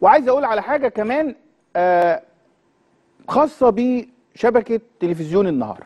وعايز اقول على حاجه كمان آه، خاصه بشبكه تلفزيون النهار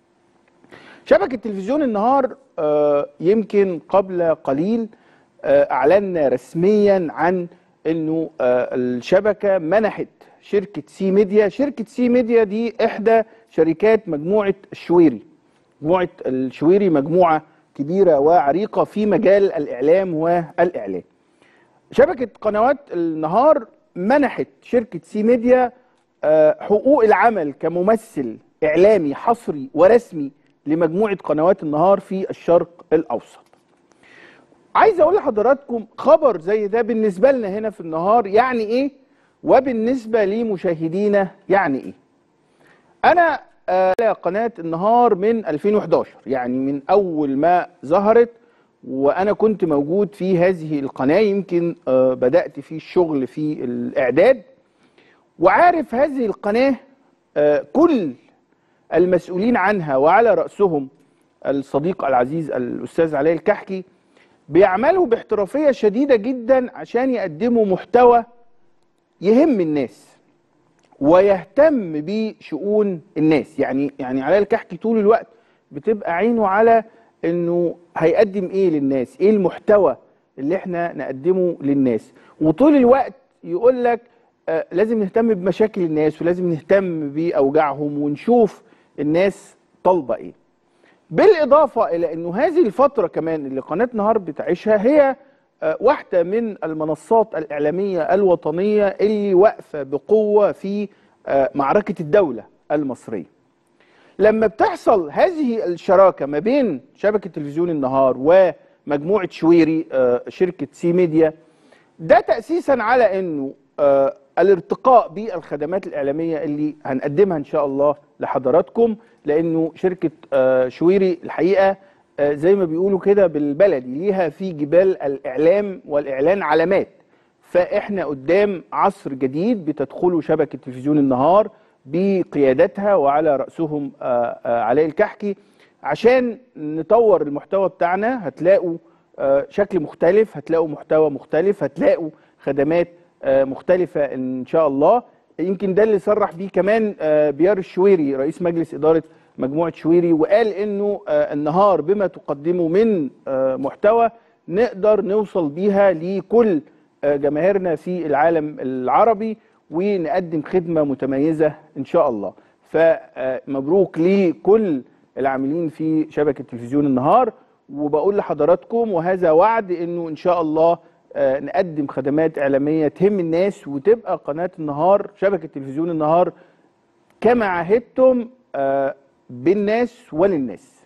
شبكه تلفزيون النهار آه، يمكن قبل قليل آه، اعلنا رسميا عن انه آه، الشبكه منحت شركه سي ميديا شركه سي ميديا دي احدى شركات مجموعه الشويري مجموعه الشويري مجموعه كبيره وعريقه في مجال الاعلام والاعلام شبكه قنوات النهار منحت شركه سي ميديا آه، حقوق العمل كممثل اعلامي حصري ورسمي لمجموعه قنوات النهار في الشرق الاوسط عايز اقول لحضراتكم خبر زي ده بالنسبه لنا هنا في النهار يعني ايه وبالنسبه لمشاهدينا يعني ايه انا آه، على قناه النهار من 2011 يعني من اول ما ظهرت وانا كنت موجود في هذه القناه يمكن آه، بدات في الشغل في الاعداد وعارف هذه القناه آه، كل المسؤولين عنها وعلى راسهم الصديق العزيز الاستاذ علي الكحكي بيعملوا باحترافيه شديده جدا عشان يقدموا محتوى يهم الناس ويهتم بشؤون الناس يعني يعني علاء الكحكي طول الوقت بتبقى عينه على انه هيقدم ايه للناس ايه المحتوى اللي احنا نقدمه للناس وطول الوقت يقول لك آه لازم نهتم بمشاكل الناس ولازم نهتم باوجاعهم ونشوف الناس طالبه ايه بالاضافه الى انه هذه الفتره كمان اللي قناه نهار بتعيشها هي آه، واحده من المنصات الاعلاميه الوطنيه اللي واقفه بقوه في آه، معركه الدوله المصريه. لما بتحصل هذه الشراكه ما بين شبكه تلفزيون النهار ومجموعه شويري آه، شركه سي ميديا ده تاسيسا على انه آه، الارتقاء بالخدمات الاعلاميه اللي هنقدمها ان شاء الله لحضراتكم لانه شركه آه، شويري الحقيقه آه، زي ما بيقولوا كده بالبلدي ليها في جبال الاعلام والاعلان علامات فاحنا قدام عصر جديد بتدخله شبكه تلفزيون النهار بقيادتها وعلى راسهم آه، آه، علاء الكحكي عشان نطور المحتوى بتاعنا هتلاقوا آه، شكل مختلف هتلاقوا محتوى مختلف هتلاقوا خدمات آه، مختلفه ان شاء الله يمكن ده اللي صرح بيه كمان آه، بيار الشويري رئيس مجلس اداره مجموعه شويري وقال انه آه، النهار بما تقدمه من آه، محتوى نقدر نوصل بيها لكل آه، جماهيرنا في العالم العربي ونقدم خدمه متميزه ان شاء الله فمبروك لكل العاملين في شبكه تلفزيون النهار وبقول لحضراتكم وهذا وعد انه ان شاء الله آه، نقدم خدمات اعلاميه تهم الناس وتبقى قناه النهار شبكه تلفزيون النهار كما عهدتم آه، بالناس وللناس